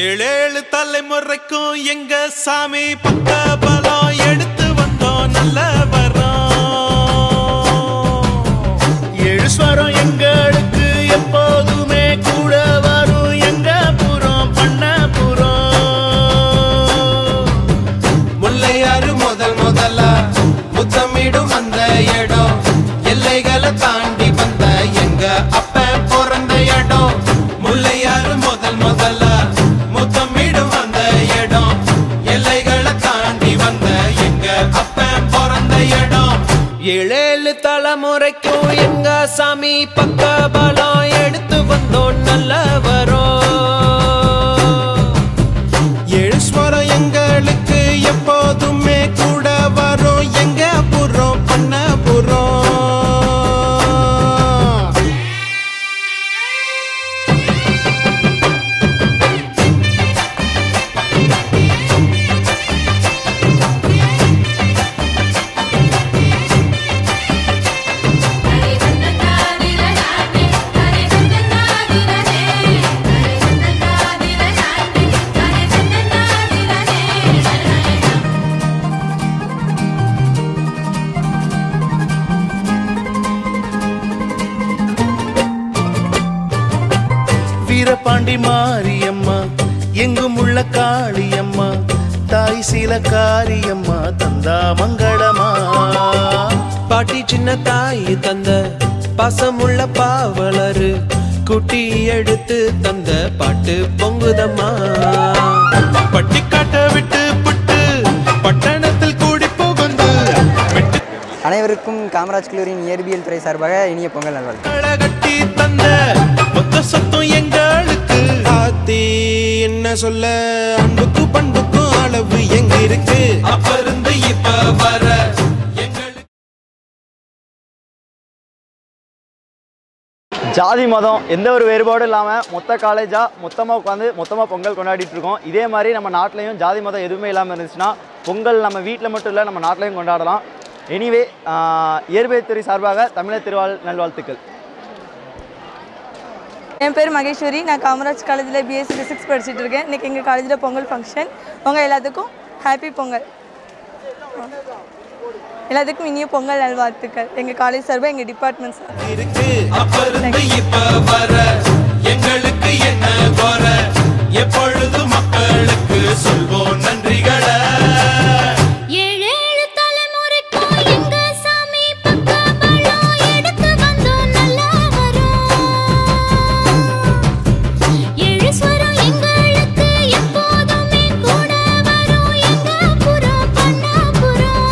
ஏழேழு தலைமுறைக்கும் எங்க சாமி பக்க பலம் எடுத்து வந்தோம் நல்ல வரோம் ஏழு ஸ்வரம் எங்களுக்கு எப்போதுமே கூட வரும் எங்க புறம் பண்ண புறம் முல்லையாறு முதல் முதலா முத்தமிடும் அந்த இடம் எல்லைகளை தாண்டி வந்த எங்க அப்ப பிறந்த இடம் முல்லையாறு முதல் முதலா முத்தமிடும் அந்த இடம் எல்லைகளை தாண்டி வந்த எங்க அப்ப பிறந்த இடம் ஏழேழு தலைமுறைக்கும் எங்க சாமி பக்க பலம் எடுத்து வந்தோம் நல்ல வரோம் ஏழு ஸ்வரம் எங்களுக்கு எப்போதுமே கூட வரும் எங்க புறம் பண்ண புறம் ஹரே கந்தனா திரநாதே ஹரே கந்தனா திரனே ஹரே கந்தனா திரநாதே ஹரே கந்தனா திரனே வீரபாண்டி மாரியம்மா எங்கும் உள்ள காளியம்மா தாய் சீல காரியம்மா தந்தா மங்களமா பாட்டி சின்ன தாய் தந்த பாசமுள்ள பாவலரு குட்டி எடுத்து தந்த பாட்டு பொங்குதம்மா பட்டி காட்ட விட்டு புட்டு பட்டணத்தில் கூடி புகுந்து விட்டு அனைவருக்கும் காமராஜ் கல்லூரியின் இயற்பியல் துறை சார்பாக இனிய பொங்கல் நல்வாழ்த்து கட்டி தந்த மொத்த சொத்தம் எங்களுக்கு ஆத்தி என்ன சொல்ல அன்புக்கு பண்புக்கும் அளவு எங்க இருக்கு அப்ப இருந்து இப்ப வர எங்களுக்கு ஜாதி மதம் எந்த ஒரு வேறுபாடும் இல்லாமல் மொத்த காலேஜாக மொத்தமாக உட்காந்து மொத்தமாக பொங்கல் கொண்டாடிட்டு இருக்கோம் இதே மாதிரி நம்ம நாட்டிலையும் ஜாதி மதம் எதுவுமே இல்லாமல் இருந்துச்சுன்னா பொங்கல் நம்ம வீட்டில் மட்டும் இல்லை நம்ம நாட்டிலையும் கொண்டாடலாம் எனிவே இயற்பியல் துறை சார்பாக தமிழர் திருவாள் நல்வாழ்த்துக்கள் என் பேர் மகேஸ்வரி நான் காமராஜ் காலேஜில் பிஎஸ்சி ஃபிசிக்ஸ் படிச்சுட்டு இருக்கேன் இன்றைக்கி எங்கள் காலேஜில் பொங்கல் ஃபங்க்ஷன் உங்கள் எல்லாத்துக்கும் ஹாப்பி பொங்கல் எல்லாத்துக்கும் இனிய பொங்கல் நல்வாழ்த்துக்கள் எங்கள் காலேஜ் சார்பாக எங்கள் டிபார்ட்மெண்ட் சார் இருக்கு அப்ப இருந்து இப்ப வர எங்களுக்கு என்ன குறை எப்பொழுது மக்களுக்கு சொல்வோம் நன்றிகளை ஏழேழு தலைமுறைக்கும் எங்க சாமி பக்க பலம் எடுத்து வந்தோம் நல்லா வரோம் ஏழு ஸ்வரம் எங்களுக்கு எப்போதுமே கூட வரும் எங்க புறம் பண்ண புறம்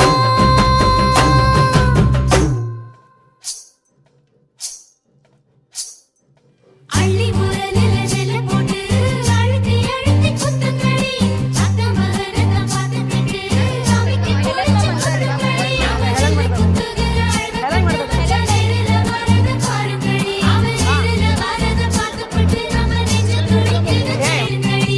அள்ளி முரலில நெல்ல போட்டு அழுத்தி அழுத்தி குத்துங்கடி அத்த மகனத பார்த்துக்கிட்டு சாமிக்கு குளிச்சு குத்துங்கடி அவன் சொல்லி குத்துகிற அழகு நேரில வரத பாருங்கடி அவன் நேரில வரத பார்த்துப்பட்டு நம்ம நெஞ்சு துடிக்குது கேளுங்கடி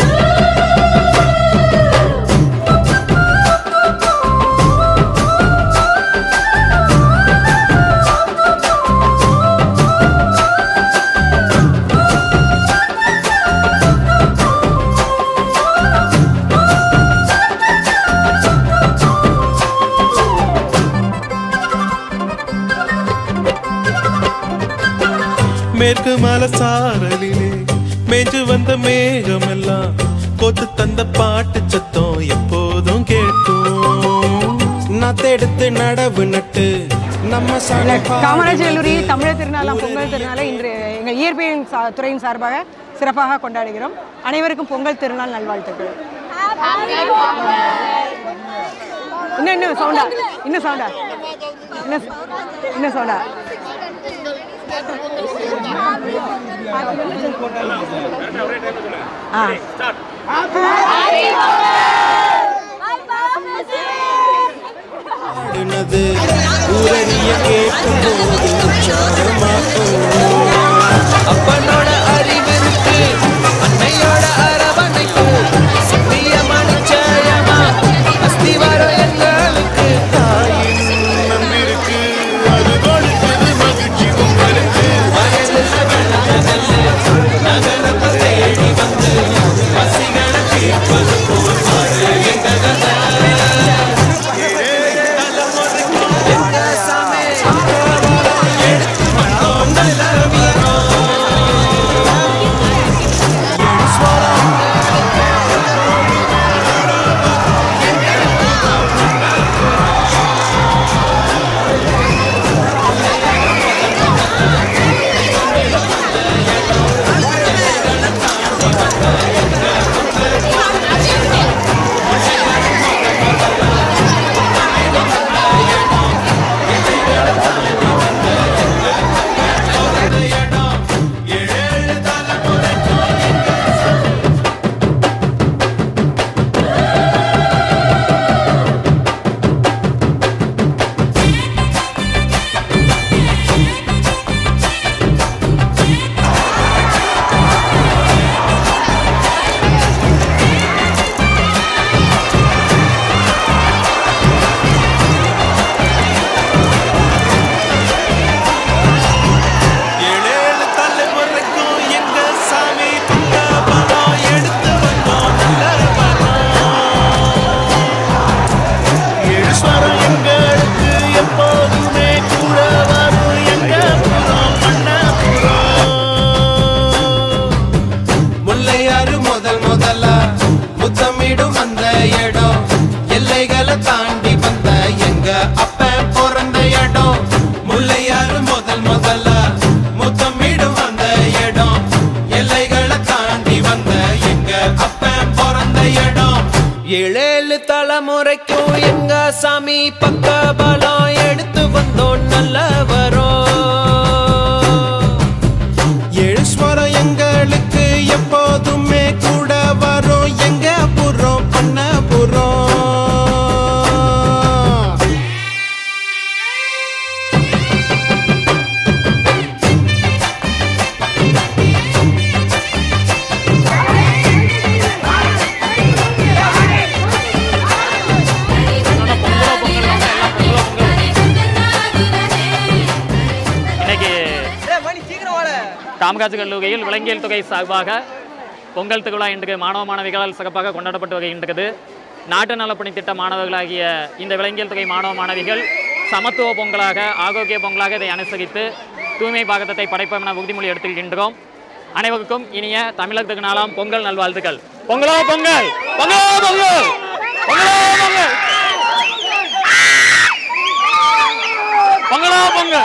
மேற்கு மலை சாரலிலே மேய்ஞ்சு வந்த மேகம் எல்லாம் கோத்து தந்த பாட்டு சத்தம் எப்போதும் கேட்கும் நத்தெடுத்து நடவு நட்டு நம்ம சாலை காமராஜ் கல்லூரி தமிழர் திருநாளாம் பொங்கல் திருநாளை இன்று எங்கள் இயற்பியல் சா துறையின் சார்பாக சிறப்பாக கொண்டாடுகிறோம் அனைவருக்கும் பொங்கல் திருநாள் நல்வாழ்த்துக்கள் இன்னும் இன்னும் சவுண்டா இன்னும் சவுண்டா இன்னும் இன்னும் சவுண்டா ஆ பாடினது ஊரறிய கேட்கும் போது உற்சாகமாக்கும் அப்பனோட அறிவிருக்கு அன்னையோட அரவணைக்கு சத்தியமான நிச்சயமா அஸ்திவாரம் எங்களுக்கு தாயின் நம்பிருக்கு அது கொடுத்தது மகிழ்ச்சி உங்களுக்கு வயலில் வெள்ள நெல்லு நகரத்தை தேடி வந்து ஏழேழு தலைமுறைக்கும் எங்க சாமி பக்க பலம் எடுத்து வந்தோம் நல்ல வரோம் ஏழு ஸ்வரம் எங்களுக்கு எப்போதுமே கூட வரும் எங்க புறம் பண்ண புறம் இன்னைக்கு காமராஜ் கல்லூரியில் விலங்கியல் துறை சார்பாக பொங்கல் திருவிழா இன்றைக்கு மாணவ மாணவிகளால் சிறப்பாக கொண்டாடப்பட்டு வருகின்றது நாட்டு நலப்பணி திட்ட மாணவர்களாகிய இந்த விலங்கியல் துறை மாணவ மாணவிகள் சமத்துவ பொங்கலாக ஆரோக்கிய பொங்கலாக இதை அனுசரித்து தூய்மை பாகத்தை படைப்போம் என உறுதிமொழி எடுத்திருக்கின்றோம் அனைவருக்கும் இனிய தமிழர் திருநாளாம் பொங்கல் நல்வாழ்த்துக்கள் பொங்கலோ பொங்கல் பொங்கலோ பொங்கல் பொங்கலோ பொங்கல் பொங்கலோ பொங்கல்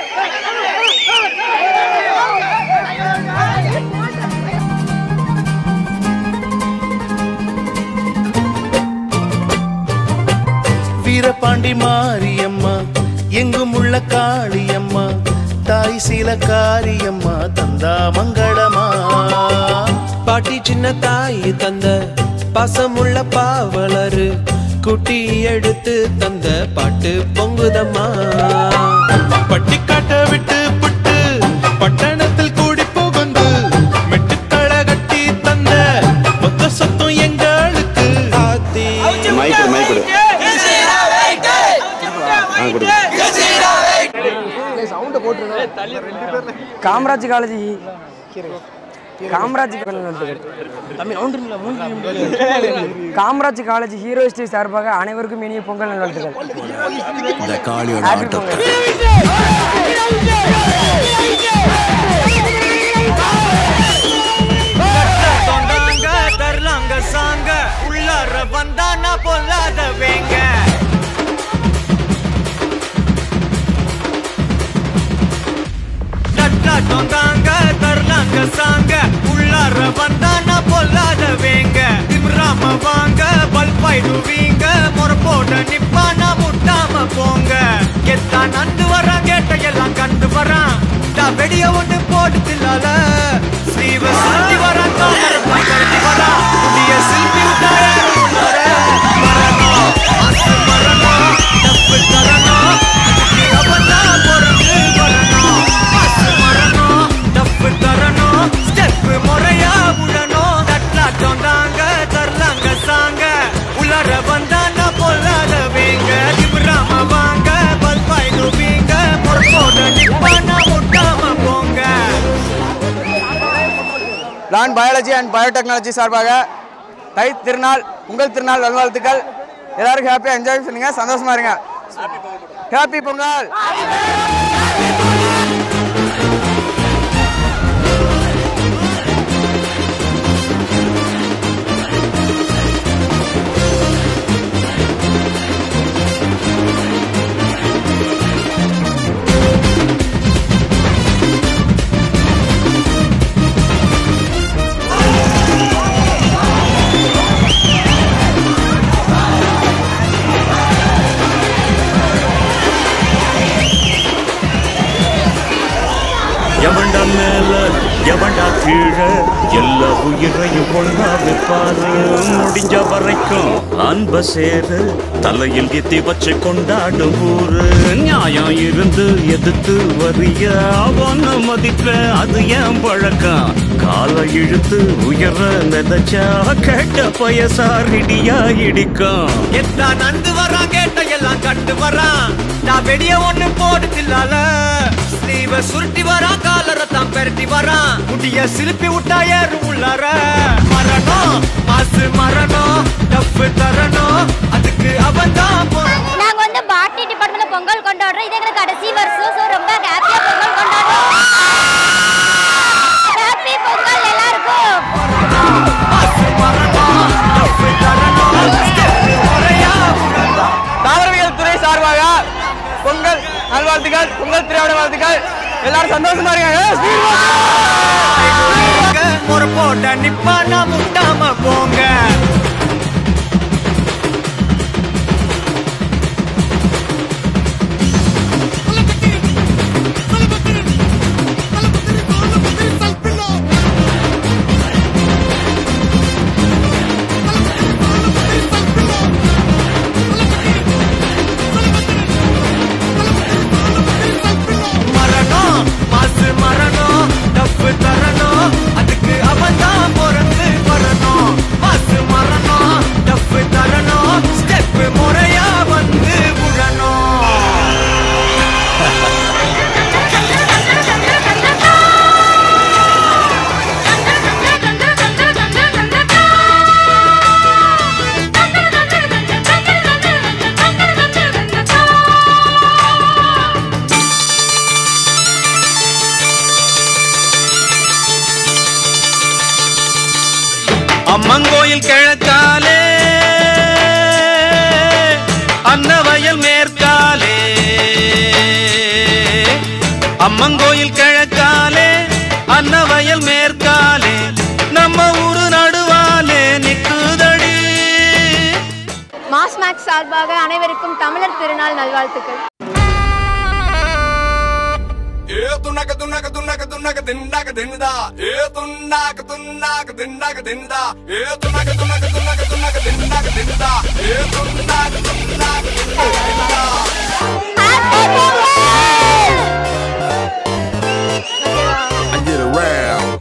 வீரபாண்டி மாரியம்மா எங்கும் உள்ள காளியம்மா தாய் சீல காரியம்மா தந்தா மங்களமா பாட்டி சின்ன தாய் தந்த பாசமுள்ள பாவலரு குட்டி எடுத்து தந்த பாட்டு பொங்குதம்மா பட்டி காட்ட விட்டு புட்டு பட்டணத்தில் கூடி புகுந்து மெட்டுக்கள கட்டி தந்த மொத்த சொத்தம் எங்களுக்கு ஆத்தி மைக்கு மைக்கு காமராஜ் காலேஜ் காமராஜ் காமராஜ் காலேஜ் ஹீரோ ஸ்டே சார்பாக அனைவருக்கும் இனிய பொங்கல் நல்வாழ்த்துக்கள் இந்த காளியோட Happy ஆட்டத்தை பொங்கல். தொண்டாங்க தரலாங்க சாங்க உள்ளார வந்தானா பொல்லாத வேங்க நட்டா தொண்டாங்க தரலாங்க சாங்க உள்ளார வந்தானா பொல்லாத வேங்க திம்ராம வாங்க பல்பாயிடுவீங்க முறப்போட நிப்பானா முட்டாம போங்க எத்தான் நந்து வரான் கேட்ட எல்லாம் கண்டு வரான் நான் வெடிய ஒண்ணு போடுதில்லால ஸ்ரீவ சுத்தி வரான் காமர கட்டி வரான் புதிய சில்பி விட்டார மரணம் அசு மரணம் தப்பு தரணும் இதுக்கு அவதான் பிறந்து வரணும் அசு மரணம் தப்பு தரணும் ஸ்டெப் முறையா விடணும் தட்லாட்டம் தாங்க தரலாங்க சாங்க உலர வந்தானா பொல்லாத வேங்க திமிராம வாங்க பல்பாய் நுவீங்க பொறுப்போட நிப்பானா முட்டாம போங்க பிளான் பயாலஜி அண்ட் பயோடெக்னாலஜி சார்பாக தை திருநாள் உங்கள் திருநாள் நல்வாழ்த்துக்கள் எல்லாரும் ஹாப்பியாக என்ஜாய் பண்ணுங்க சந்தோஷமா இருங்க ஹாப்பி பொங்கல் எவன்டா மேல எவன்டா கீழே எல்லா உயிரையும் ஒண்ணா வைப்பாரு முடிஞ்ச வரைக்கும் அன்ப சேரு தலையில் எத்தி வச்சு கொண்டாடும் ஊரு நியாயம் இருந்து எதிர்த்து வரிய அவன மதிப்ப அது ஏன் பழக்கம் காலை இழுத்து உயர மிதச்சா கேட்ட பயசாரிடியா இடிக்கும் எத்தான் நந்து வரான் கேட்ட எல்லாம் கண்டு வரான் நான் வெடிய ஒண்ணு போடுதில்லால ஸ்லீவ சுருட்டி வரான் காலரை தான் பெரட்டி வரான் முடிய சிலுப்பி விட்டா ஏறு உள்ளார மரணம் மாசு மரணம் டப்பு தரணும் அதுக்கு அவன் தான் நாங்க வந்து பாட்டி டிபார்ட்மெண்ட்ல பொங்கல் கொண்டாடுறோம் இது எங்களுக்கு கடைசி வருஷம் ஸோ ரொம்ப ஹாப்பியா பொங்கல் கொண்டாடுறோம் ஹாப்பி பொங்கல் எல்லாருக்கும் மாசு மரணம் டப்பு தரணும் step முறையா விடணும். தாவரவியல் துறை சார்பாக பொங்கல் நல்வாழ்த்துக்கள் பொங்கல் திரையோட வாழ்த்துக்கள் எல்லாரும் சந்தோஷமா இருங்க முறை போட்ட நிப்பானா முட்டாம போங்க அம்மங்கோயில் கிழக்காலே அன்னவயல் மேற்காலே நம்ம ஊரு நடுவாலே நிக்குதடி மாஸ் மேக்ஸ் சார்பாக அனைவருக்கும் தமிழர் திருநாள் நல்வாழ்த்துக்கள் ఏ తున్నక తున్నక తున్నక తున్నక తిన్నాక తిన్నదా ఏ తున్నాక తున్నాక తిన్నాక తిన్నదా ఏ తున్నక తున్నక తున్నక తున్నక తిన్నాక తిన్నదా ఏ తున్నాక తున్నాక తిన్నాక తిన్నదా I get around.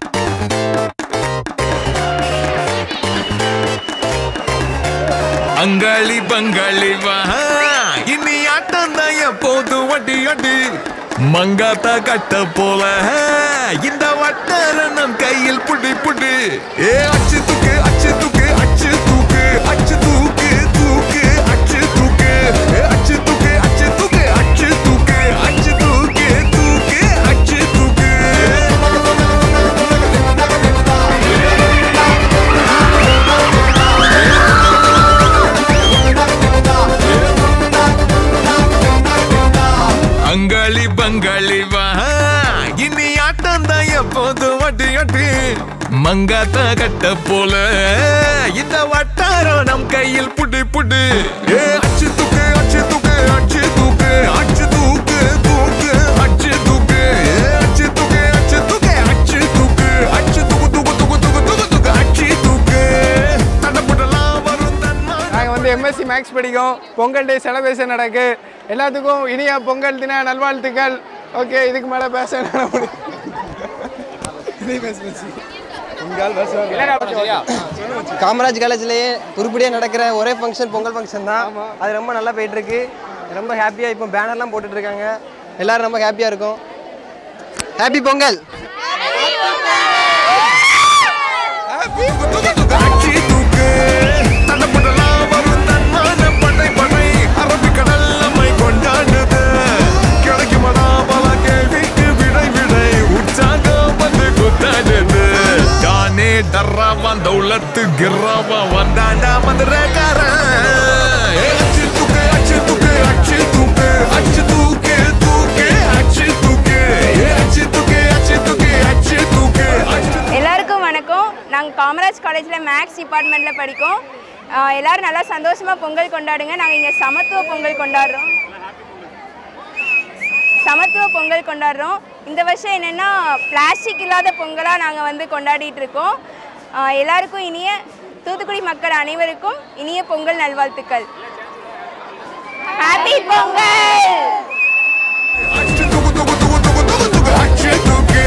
அங்காளி பங்காளி வா இனி ஆட்டம் தான் எப்போது வட்டி அடி மங்காத்தா கட்ட போல இந்த வட்டார நம் கையில் புடி புடி ஏ அச்சு தூக்கு அச்சு தூக்கு அச்சு தூக்கு அச்சு தூக்கு தூக்கு அச்சு தூக்கு ஏ அச்சு தூக்கு அச்சு தூக்கு அச்சு தூக்கு அச்சு தூக்கு தூக்கு அச்சு தூக்கு அங்காளி பங்காளி வா இனி ஆட்டம் தான் எப்போது வட்டி அட்டி மங்காத்த கட்ட போல இந்த வட்டாரம் நம் கையில் புடி புடி ஏ அச்சு தூக்கு அச்சு தூக்கு அச்சு தூக்கு அச்சு தூக்கு தூக்கு அச்சு தூக்கு ஏ அச்சு தூக்கு அச்சு தூக்கு அச்சு தூக்கு அச்சு தூக்கு தூக்கு தூக்கு தூக்கு தூக்கு தூக்கு அச்சு தூக்கு தண்டப்படலாம் வரும் தன்மா நாங்கள் வந்து எம்எஸ்சி மேக்ஸ் படிக்கோம் பொங்கல் டே செலிப்ரேஷன் நடக்கு எல்லாத்துக்கும் இனிய பொங்கல் தின நல்வாழ்த்துக்கள் ஓகே இதுக்கு மேலே பேச என்னால முடியும். நீ பேசு, பேசு. பொங்கல் பேச காமராஜ் காலேஜ்லேயே உருப்படியாக நடக்கிற ஒரே ஃபங்க்ஷன் பொங்கல் ஃபங்க்ஷன் தான் அது ரொம்ப நல்லா போயிட்டு இருக்கு ரொம்ப ஹாப்பியாக இப்போ பேனர்லாம் போட்டுட்டு இருக்காங்க எல்லாரும் ரொம்ப ஹாப்பியாக இருக்கும் ஹாப்பி பொங்கல் அச்சி தூக்கு தண்டப்படலாம் வரும் தன்மான படை படை அரபிக்கடல் நம்மை கொண்டாடுது கிடைக்குமடா பல கேள்விக்கு விடை விடை உற்சாகம் வந்து குத்தாடுது தானே டர்ராவான் தௌலத்து கிர்ராவா வந்தாண்டா மதுரக்காரன் ஏ, அச்சி தூக்கு அச்சி தூக்கு அச்சி தூக்கு அச்சி தூக்கு தூக்கு அச்சி தூக்கு ஏ, அச்சி தூக்கு அச்சி தூக்கு அச்சி தூக்கு அச்சி எல்லாருக்கும் வணக்கம் நாங்கள் காமராஜ் காலேஜில் மேக்ஸ் டிபார்ட்மெண்ட்டில் படிக்கோம் ஆஹ் எல்லாரும் நல்லா சந்தோஷமாக பொங்கல் கொண்டாடுங்க நாங்கள் இங்கே சமத்துவ பொங்கல் கொண்டாடுறோம் சமத்துவ பொங்கல் கொண்டாடுறோம் இந்த வருஷம் என்னென்னா பிளாஸ்டிக் இல்லாத பொங்கலாக நாங்கள் வந்து கொண்டாடிட்டு இருக்கோம் ஆஹ் எல்லாருக்கும் இனிய தூத்துக்குடி மக்கள் அனைவருக்கும் இனிய பொங்கல் நல்வாழ்த்துக்கள் ஹாப்பி பொங்கல் அச்சி தூக்கு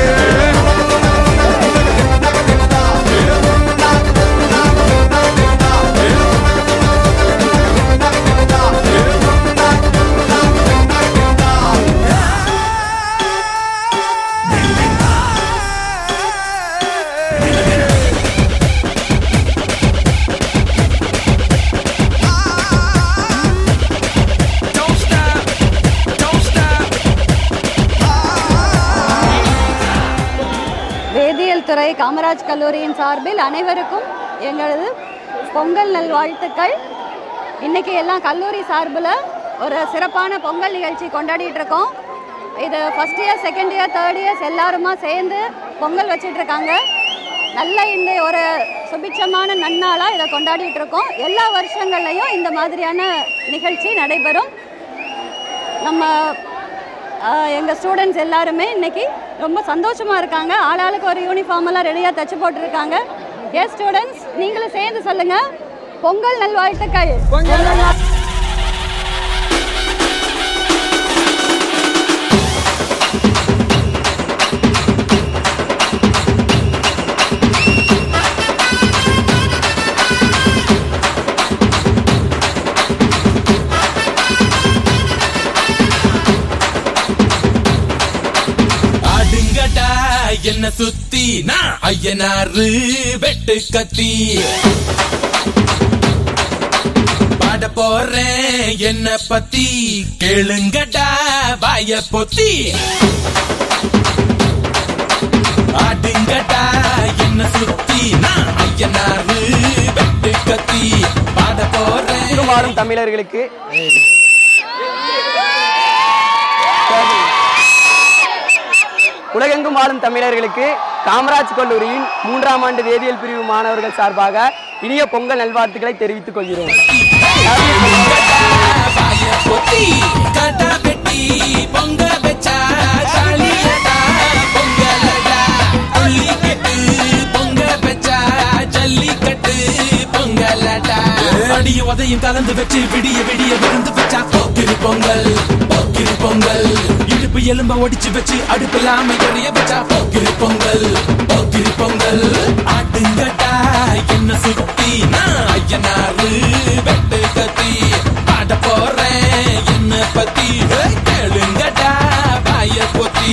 வேதியியல் துறை காமராஜ் கல்லூரியின் சார்பில் அனைவருக்கும் எங்களது பொங்கல் நல்வாழ்த்துக்கள் இன்னைக்கு எல்லாம் கல்லூரி சார்பில் ஒரு சிறப்பான பொங்கல் நிகழ்ச்சி கொண்டாடிட்டு இருக்கோம் இது first year second year third years எல்லாருமா சேர்ந்து பொங்கல் வச்சிட்டு இருக்காங்க நல்ல இந்த ஒரு சுபிட்சமான நன்னாளாக இதை கொண்டாடிட்டு இருக்கோம் எல்லா வருஷங்கள்லையும் இந்த மாதிரியான நிகழ்ச்சி நடைபெறும் நம்ம எங்கள் ஸ்டூடெண்ட்ஸ் எல்லாருமே இன்னைக்கு ரொம்ப சந்தோஷமாக இருக்காங்க ஆளாளுக்கு ஒரு யூனிஃபார்ம் எல்லாம் ரெடியாக தச்சு போட்டிருக்காங்க எஸ் ஸ்டூடெண்ட்ஸ் நீங்களும் சேர்ந்து சொல்லுங்கள் பொங்கல் நல்வாழ்த்துக்கள் பொங்கல் ஆடுங்கடா என்ன சுத்தி நான் ஐயனாரு வெட்டு கத்தி பாட போறேன் என்ன பத்தி கேளுங்கடா வாய பொத்தி ஆடுங்கடா என்ன சுத்தி நான் ஐயனாரு வெட்டு கத்தி பாட போறேன் வாழும் தமிழர்களுக்கு உலகெங்கும் வாழும் தமிழர்களுக்கு காமராஜ் கல்லூரியின் மூன்றாம் ஆண்டு வேதியியல் பிரிவு மாணவர்கள் சார்பாக இனிய பொங்கல் நல்வாழ்த்துக்களை தெரிவித்துக் கொள்கிறோம் பொத்தி கடா வெட்டி பொங்க வச்சா காளியடா பொங்கலடா புள்ளிக்கட்டு பொங்க வச்சா ஜல்லிக்கட்டு பொங்கலடா அடிய உதையும் கலந்து வச்சு விடிய விடிய விருந்து வச்சா போக்கிரி பொங்கல் போக்கிரி பொங்கல் இடுப்பு எலும்ப ஒடிச்சு வச்சு அடுப்பில்லாம எறிய வச்சா போக்கிரி பொங்கல் போக்கிரி பொங்கல் ஆட்டுங்கட்டா என்ன சுத்தி நான் ஐயனாரு வெட்டு கத்தி பாட போறேன் என்ன பத்தி ஹே, கேளுங்கடா வாய பொத்தி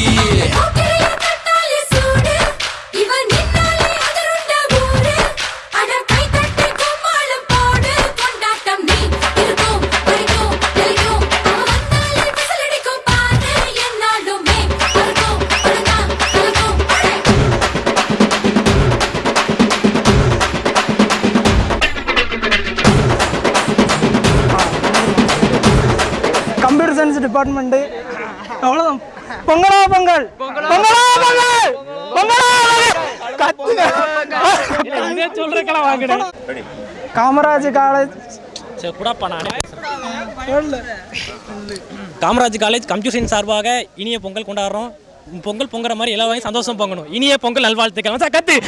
கம்ப்யூட்டர் சயின்ஸ் டிபார்ட்மெண்ட்டு அவ்வளோதான் பொங்கலா பொங்கல் பொங்கலா பொங்கல் பொங்கலா பொங்கல் கத்துங்க இதே சொல்றதுக்கெல்லாம் வாங்கினேன் காமராஜ் காலேஜ் சரி கூடப்பா நானே காமராஜ் காலேஜ் கம்ப்யூட்டர் சயின்ஸ் சார்பாக இனிய பொங்கல் கொண்டாடுறோம் பொங்கல் பொங்குற மாதிரி எல்லா வகையும் சந்தோஷம் பொங்கணும் இனிய பொங்கல் நல்வாழ்த்துக்கள் சார் கத்து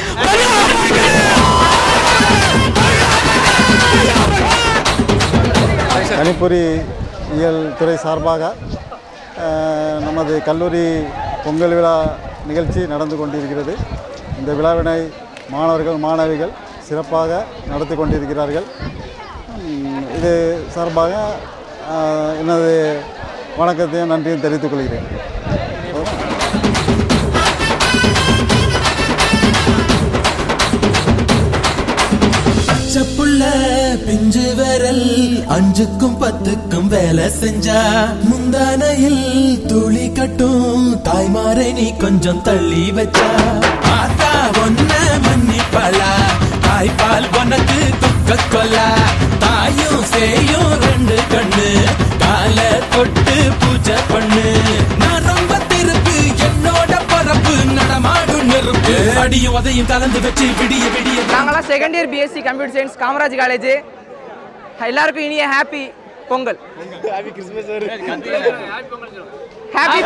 கணிப்பொறி இயல் துறை சார்பாக அஹ், நமது கல்லூரி பொங்கல் விழா நிகழ்ச்சி நடந்து கொண்டிருக்கிறது இந்த விழாவினை மாணவர்கள் மாணவிகள் சிறப்பாக நடத்தி கொண்டிருக்கிறார்கள் உம், இது சார்பாக அஹ், எனது வணக்கத்தையும் நன்றியும் தெரிவித்துக் கொள்கிறேன் பச்சைப்புள்ள பிஞ்சு விரல் அஞ்சுக்கும் பத்துக்கும் வேலை செஞ்சா முந்தானையில் துளி கட்டும் தாய்மாரை நீ கொஞ்சம் தள்ளி வச்சா பார்த்தா ஒன்ன மன்னிப்பலா தாய்ப்பால் உனக்கு துக்க கொல்லா தாயும் சேயும் ரெண்டு கண்ணு கால தொட்டு பூஜை பண்ணு நான் ரொம்ப திருப்பு என்னோட பரப்பு நடமாடும் நெருப்பு அடியும் உதையும் கலந்து வச்சு விடிய விடிய நாங்களாம் second year BSc computer science Kamaraj college எல்லாருக்கும் இனிய happy Pongal happy Christmas happy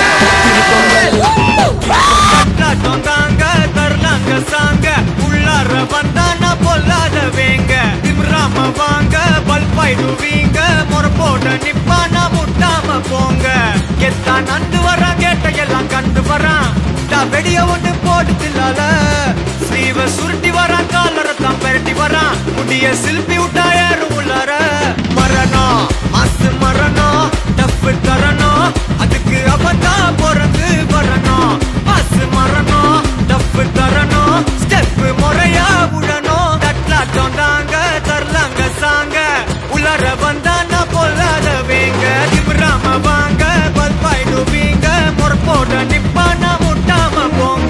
கட்டாட்டம் தாங்க தரலாங்க சாங்க உள்ளார வந்தானா பொல்லாத வேங்க திமிராம வாங்க பல்பாயிடுவீங்க முறப்போட நிப்பானா முட்டாம போங்க எத்தான் நந்து வரான் கேட்ட எல்லாம் கண்டு வரான் நான் வெடிய ஒண்ணு போடுதில்லால ஸ்லீவ சுருட்டி வரான் காலரை தான் பெரட்டி வரான் முடிய சில்பி விட்டா ஏறும் உள்ளார மரணம் மாசு மரணம் டப்பு தரணும் அதுக்கு அவதான் பிறந்து வரணும் மாசு மரணம் டப்பு தரணும் ஸ்டெப் முறையா விடணும் தட்லாட்டம் தாங்க தரலாங்க சாங்க உலர வந்தானா பொல்லாத வேங்க திமிராம வாங்க பல்பாயிடுவீங்க முறப்போட நிப்பானா முட்டாம போங்க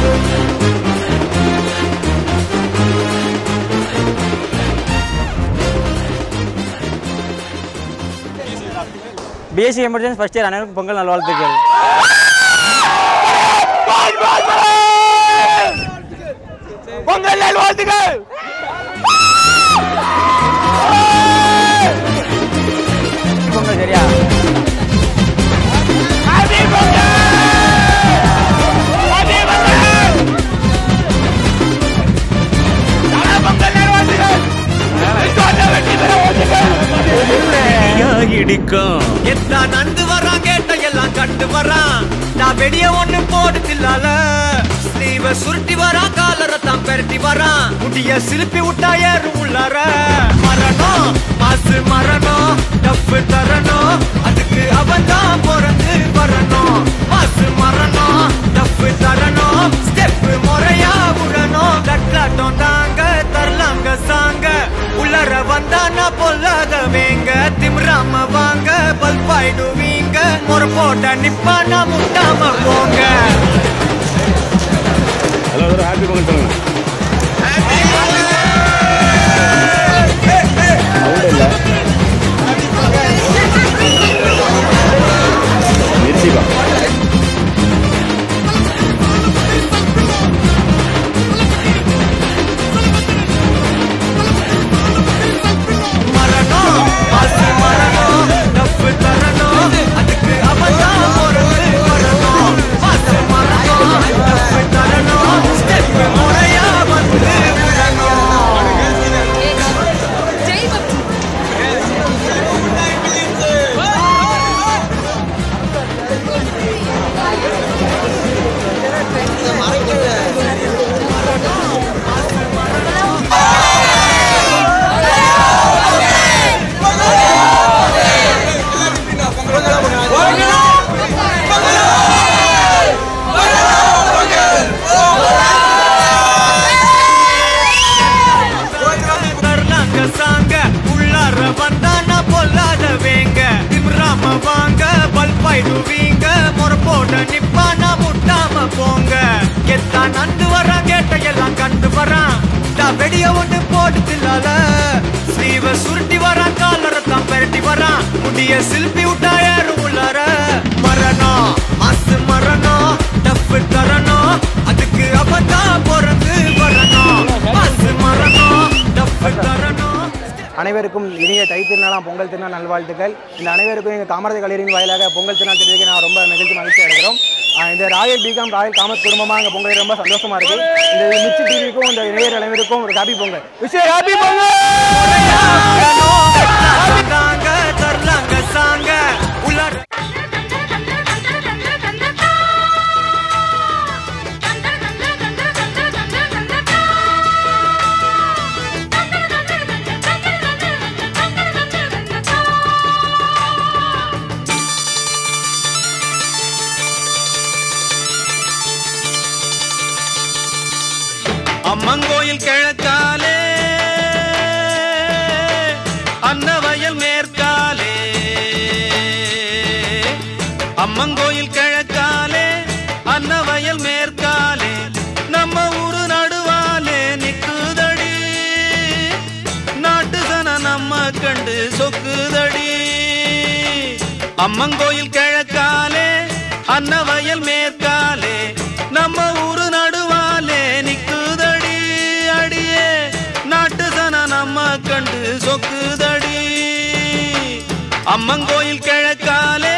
பிஎஸ்சி எமர்ஜென்சி ஃபர்ஸ்ட் இயர் அனைவருக்கும் பொங்கல் நல்வாழ்த்துக்கள் பொங்கல் நல்வாழ்த்துக்கள் பொங்கல் சரியா இடிக்கும் எத்தான் நந்து வரான் கேட்ட எல்லாம் கண்டு வரான் நான் வெடிய ஒண்ணு போடுதில்லால ஸ்லீவ சுருட்டி வரான் காலரை தான் பெரட்டி வரான் முடிய சிலுப்பி விட்டா ஏறும் உள்ளார மரணம் மாசு மரணம் டப்பு தரணும் அதுக்கு அவன் தான் பிறந்து வரணும் மாசு மரணம் டப்பு தரணும் ஸ்டெப் முறையா விடணும் தட்லாட்டம் தாங்க தரலாங்க சாங்க உள்ளர வந்தானா பொல்லாத வேங்க திமிராம வாங்க பல்பாயிடுவீங்க முறை போட்ட நிப்பானா முட்டாம போங்க ஹலோ ஹாப்பி பொங்கல் சொல்லுங்க சவுண்ட் இல்லை மிர்ச்சிப்பா வாங்க பல்பாயிடுவீங்க முறை போட நிப்பானா முட்டாம போங்க எத்தா நந்து வரான் கேட்ட எல்லாம் கண்டு வரான் நான் வெடிய ஒண்ணு போட்டுலால ஸ்லீவ சுருட்டி வரான் காலரை தான் பெரட்டி வரான் முடிய சில்பி விட்டா ஏறும் உள்ளார மரணம் மாசு மரணம் டப்பு தரணும் அதுக்கு அவதான் பிறந்து வரணும் மாசு மரணம் டப்பு தரணும் அனைவருக்கும் இனிய தை திருநாளாம் பொங்கல் திருநாள் நல்வாழ்த்துக்கள் இந்த அனைவருக்கும் எங்கள் காமராஜர் கல்லூரியின் வாயிலாக பொங்கல் திருநாள் தெரிவிக்க நான் ரொம்ப மகிழ்ச்சி மகிழ்ச்சி அடைகிறோம் ஆஹ் இந்த ராயல் பிகாம் ராயல் காமர்ஸ் குடும்பமாக எங்கள் பொங்கல் ரொம்ப சந்தோஷமா இருக்கு இந்த மிச்சி டிவிக்கும் இந்த இணையர் அனைவருக்கும் ஒரு ஹாப்பி பொங்கல் விஷயம் ஹாப்பி பொங்கல் தாங்க தரலாங்க சாங்க உள்ளார அம்மங்கோயில் கிழக்காலே அன்னவயல் மேற்காலே அம்மங்கோயில் கிழக்காலே அன்னவயல் மேற்காலே நம்ம ஊரு நடுவாலே நிக்குதடி நாட்டு சன நம்ம கண்டு சொக்குதடி அம்மங்கோயில் கிழக்காலே அன்னவயல் மேற்காலே நம்ம ஊரு நடுவாலே நிக்குதடி அடியே நாட்டு சன நம்ம கண்டு சொக்குதடி அம்மங்கோயில் கிழக்காலே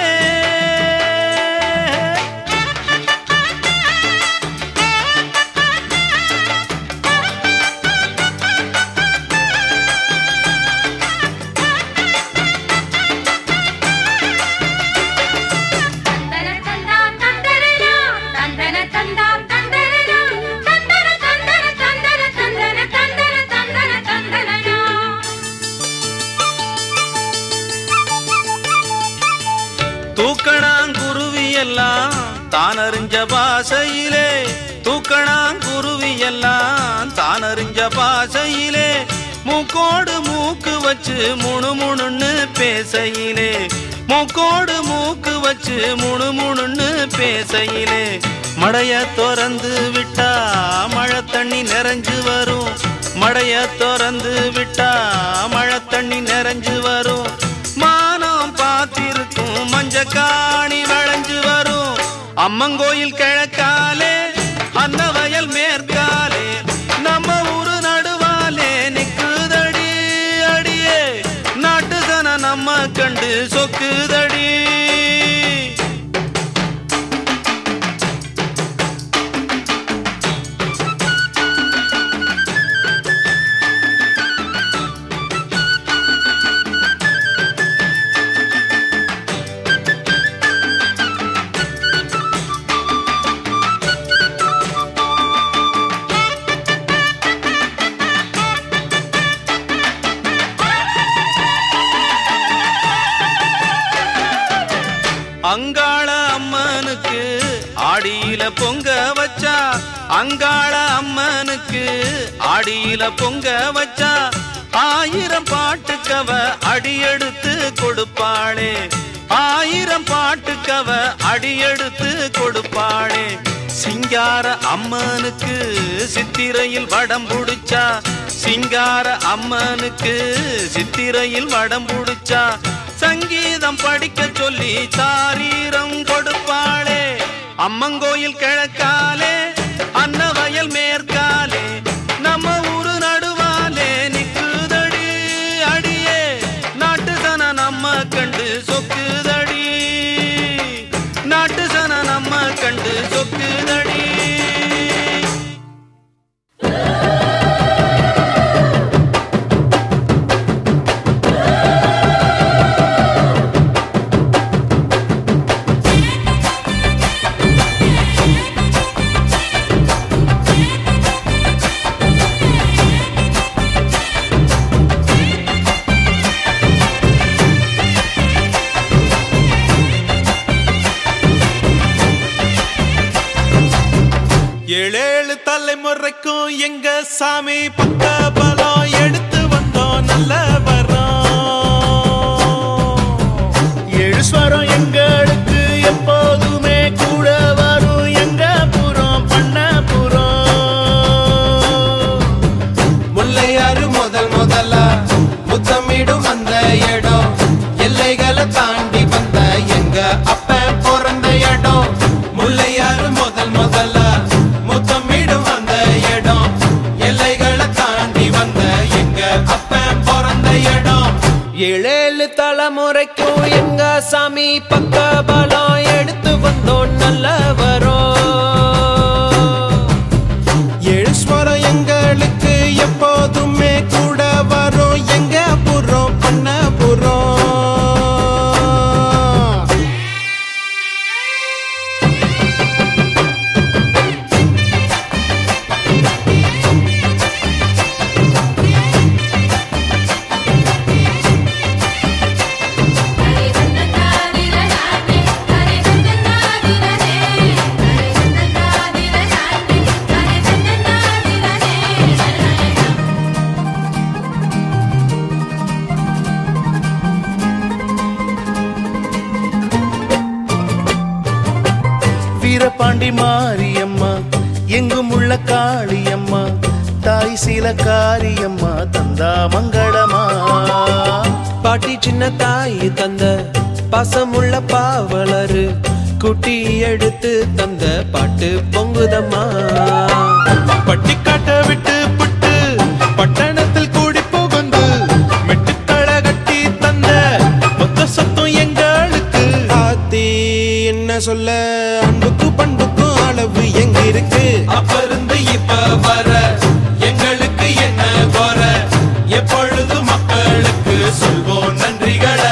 தூக்கணாங்குருவி எல்லாம் தான் அறிஞ்ச பாசையிலே தூக்கணாங்குருவி எல்லாம் தான் அறிஞ்ச பாசையிலே மூக்கோடு மூக்கு வச்சு முணு முணுன்னு பேசையிலே மூக்கோடு மூக்கு வச்சு முணு முணுன்னு பேசையிலே மடைய திறந்து விட்டா மழை தண்ணி நிறைஞ்சு வரும் மடைய திறந்து விட்டா மழை தண்ணி நிறைஞ்சு வரும் மானம் பார்த்திருக்கும் மஞ்ச காணி வளைஞ்சு வரும் அம்மங்கோயில் கிழக்காலே அன்ன வயல் மேற்காலே நம்ம ஊரு நடுவாலே நிக்குதடி அடியே நாட்டு சன நம்ம கண்டு சொக்குதடி அங்காள அம்மனுக்கு ஆடியில பொங்க வச்சா அங்காள அம்மனுக்கு ஆடியில பொங்க வச்சா ஆயிரம் பாட்டுக்கவ அடியெடுத்து கொடுப்பாளே ஆயிரம் பாட்டுக்கவ அடியெடுத்து கொடுப்பாளே சிங்கார அம்மனுக்கு சித்திரையில் வடம் புடிச்சா சிங்கார அம்மனுக்கு சித்திரையில் வடம் புடிச்சா சங்கீதம் படிக்க சொல்லி தாரீரம் கொடுப்பாளே அம்மங்கோயில் கிழக்காலே அன்ன வயல் மேற்காலே நம்ம ஊரு நடுவாலே நிக்குதடி அடியே நாட்டு சன நம்ம கண்டு சொக்குதடி நாட்டு சன நம்ம கண்டு சொக்குதடி ஏழேழு தலைமுறைக்கும் எங்க சாமி பக்க பலம் எடுத்து வந்தோம் நல்ல வரோம் எழுஸ்வர எல்லைகளை தாண்டி வந்த எங்க அப்ப பிறந்த இடம் முல்லையாறு முதல் முதல்ல முத்தமிடும் அந்த இடம் எல்லைகளை தாண்டி வந்த எங்க அப்ப பிறந்த இடம் ஏழேழு தலைமுறைக்கும் எங்க சாமி பக்க பலம் எடுத்து வந்தோம் நல்ல ஏழு ஸ்வரம் எங்களுக்கு எப்போதுமே கூட வரும் எங்க புறம் பண்ண புறம் வீரபாண்டி மாரியம்மா எங்கும் உள்ள காளியம்மா தாய் சில காரியம்மா தந்தா மங்களமா பாட்டி சின்ன தாய் தந்த பாசமுள்ள பாவலரு குட்டி எடுத்து தந்த பாட்டு பொங்குதம்மா பட்டிக்காட்ட விட்டு புட்டு பட்டணத்தில் கூடி புகுந்து மெட்டுக்கள கட்டி தந்த மொத்த சொத்தம் எங்களுக்கு ஆத்தி என்ன சொல்ல அன்புக்கு பண்புக்கும் அளவு எங்க இருக்கு அப்ப இருந்து இப்ப வர எங்களுக்கு என்ன குற எப்பொழுது மக்களுக்கு சொல்வோம் நன்றிகளை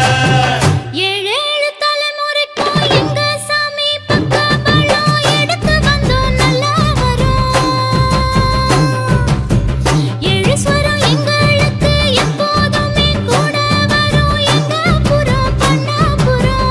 ஏழேழு தலைமுறைக்கும் எங்க சாமி பக்க பலம் எடுத்து வந்தோம் நல்லா வரும் ஏழு ஸ்வரம் எங்களுக்கு எப்போதுமே கூட வரும் எங்க புறம் பண்ணாபுரம்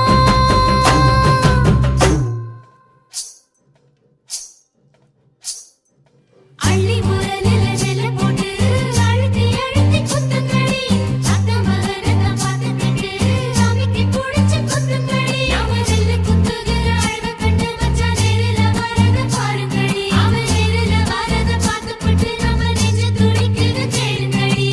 அள்ளி முரலில நெல்ல போட்டு அழுத்தி அழுத்தி குத்துங்கடி அத்த மகனத பார்த்துக்கிட்டு சாமிக்கு புடிச்சு குத்துங்கடி அவன் நெல்லு குத்துகிற அழக கண்டு வச்சா நேரில வரத பாருங்கடி அவன் நேரில வரத பார்த்துப்பட்டு நம்ம நெஞ்சு துடிக்குது கேளுங்கடி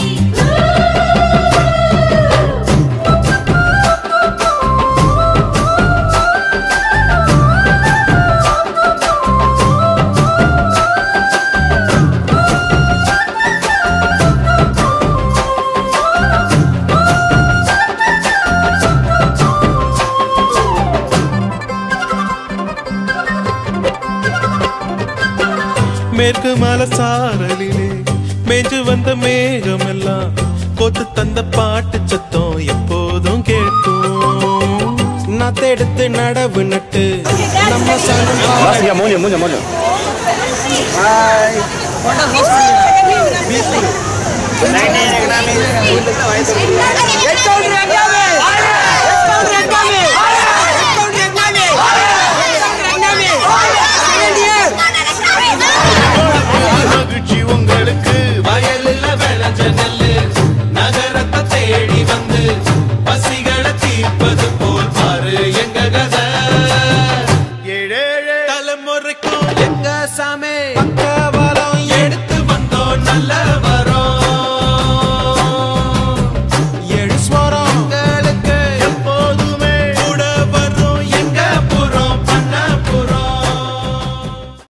மேற்கு மலை சாரலிலே மேஞ்சு வந்த மேகம் எல்லாம் கோத்து தந்த பாட்டு சத்தம் எப்போதும் கேட்கும் நத்தெடுத்து நடவு நட்டு நம்ம சனம் வாசிக்கா மூஞ்ச மூஞ்ச மூஞ்ச மகிழ்ச்சி உங்களுக்கு வயலில் விளைஞ்ச நெல்லு நகரத்தை தேடி வந்து பசிகளை தீர்ப்பது போல் பாரு எங்க கதை ஏழேழு தலைமுறைக்கும் எங்க சாமி பக்கவாலம் எடுத்து வந்தோம் நல்ல